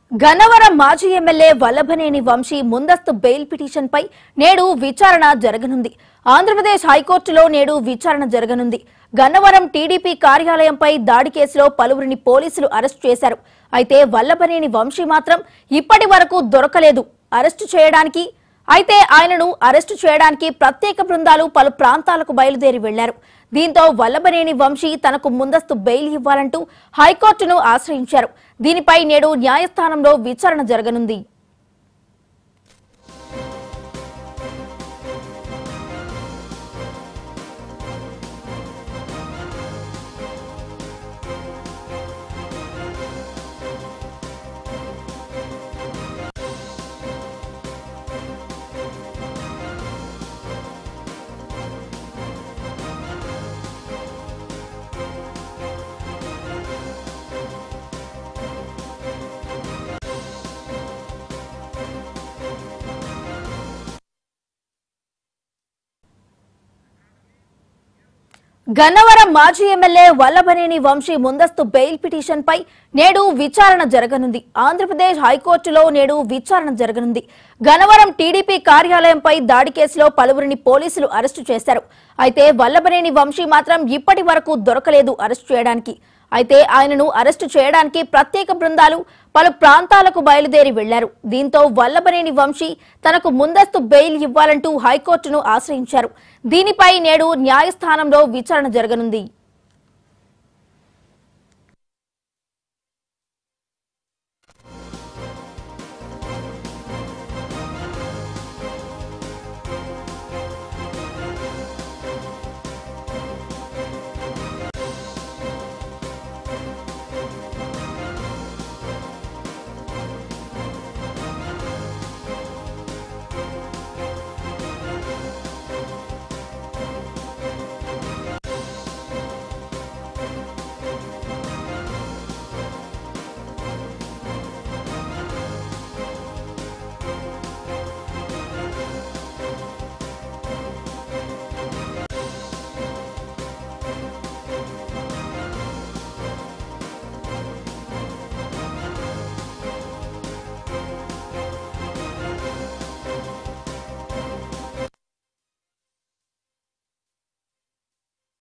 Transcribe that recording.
గన్నవరం మాజీ ఎమ్మెల్యే వల్లభనేని వంశీ ముందస్తు బెయిల్ పిటిషన్పై నేడు విచారణ జరగనుంది ఆంధ్రప్రదేశ్ హైకోర్టులో నేడు విచారణ జరగనుంది గన్నవరం టీడీపీ కార్యాలయంపై దాడి కేసులో పలువురిని పోలీసులు అరెస్టు చేశారు అయితే వల్లభనేని వంశీ మాత్రం ఇప్పటి వరకు దొరకలేదు అరెస్టు చేయడానికి అయితే ఆయనను అరెస్టు చేయడానికి ప్రత్యేక బృందాలు పలు ప్రాంతాలకు బయలుదేరి వెళ్లారు దీంతో వల్లభనేని వంశీ తనకు ముందస్తు బెయిల్ ఇవ్వాలంటూ హైకోర్టును ఆశ్రయించారు దీనిపై నేడు న్యాయస్థానంలో విచారణ జరగనుంది గన్నవరం మాజీ ఎమ్మెల్యే వల్లభనేని వంశీ ముందస్తు బెయిల్ పిటిషన్ పై నేడు విచారణ జరగనుంది ఆంధ్రప్రదేశ్ హైకోర్టులో నేడు విచారణ జరగనుంది గన్నవరం టీడీపీ కార్యాలయంపై దాడి కేసులో పలువురిని పోలీసులు అరెస్టు చేశారు అయితే వల్లభనేని వంశీ మాత్రం ఇప్పటి వరకు దొరకలేదు అరెస్టు చేయడానికి అయితే ఆయనను అరెస్టు చేయడానికి ప్రత్యేక బృందాలు పలు ప్రాంతాలకు బయలుదేరి వెళ్లారు దీంతో వల్లభనేని వంశీ తనకు ముందస్తు బెయిల్ ఇవ్వాలంటూ హైకోర్టును ఆశ్రయించారు దీనిపై నేడు న్యాయస్థానంలో విచారణ జరగనుంది